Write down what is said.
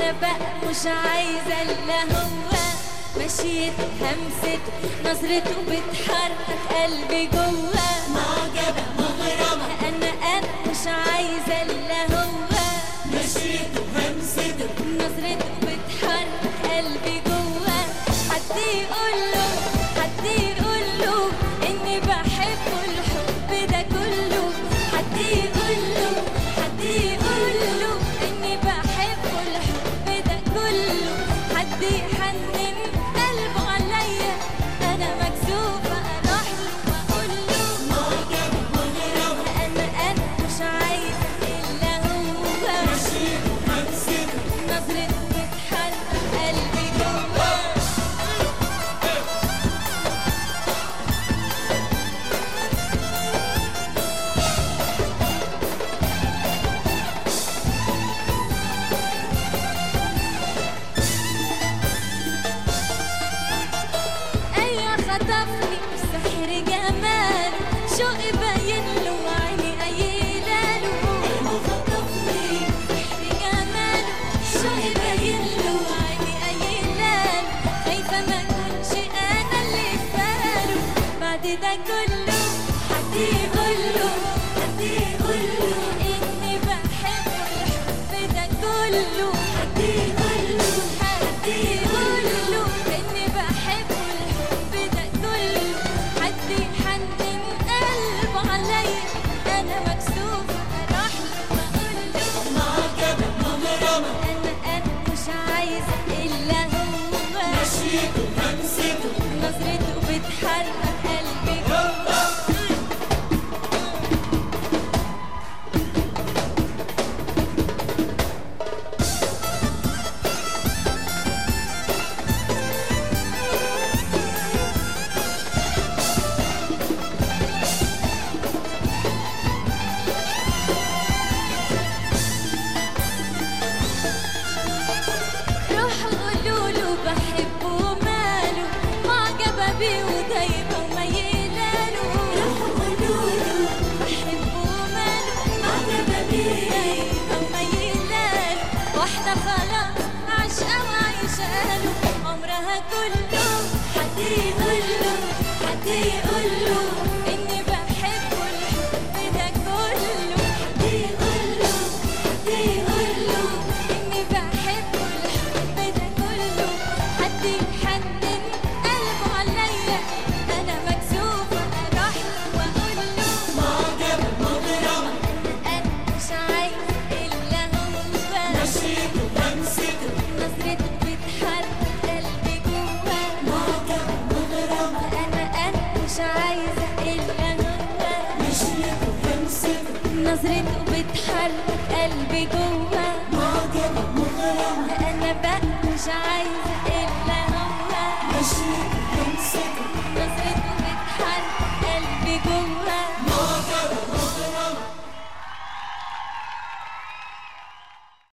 انا بقى مش عايزه الا هو مشيت همسته نظرته بتحرك قلبي جوه معجبة مغرمة انا انا مش عايزه الا هو مشيته همسته نظرته بتحرك قلبي جوه حد يقول له حد يقول له اني بحبه الحب ده كله حد يقول له حد يقول له اني بحبه الحب ده كله حد يحنن قلبه عليا انا مكسوفه اروح له واقول له معجبة مغرمة انا انا مش عايزه الا هو مشيته همسته نظرته بتحرك قلبي جوه ايوه خطفني سحر جمال شوقي باين له وعيني قايله له خطفني سحر جمال شوقي باين له وعيني قايله له خايفه ما اكونش انا اللي فاله بعد ده كله حد يقول له حد يقول له اني بحب الحب ده كله حد يقول له حد يقول له اني بحب الحب ده كله حد يحنن قلبه عليا انا مكسوفه اروح له واقول له معجبة مغرمة انا انا مش عايزه الا هو مشيته همسته نظرته بتحرك قلبي جوه روحوا قولوا له بحبه وماله معجبة بيه ودايبة وميلة له روحوا قولوا له بحبه وماله معجبة بيه دايبة وميلة له واحدة خلاص عاشقة وعايشة له عمرها كله حد يقول له حد يقول له إني بحبه الحب ده كله حد يقول له حد يقول له إني بحبه الحب ده كله حد يحنن قلبه عليا أنا مكسوفة أروح له وأقول له معجبة مغرمة أنا مش عايز إلا هو مشيته همسته نظرته بتحرك قلبي جوه معجبة مغرمة أنا أنا مش عايزة إلا هو مشيته همسته نظرته بتحرك قلبي جوه معجبة مغرمة أنا بقى مش عايزة إلا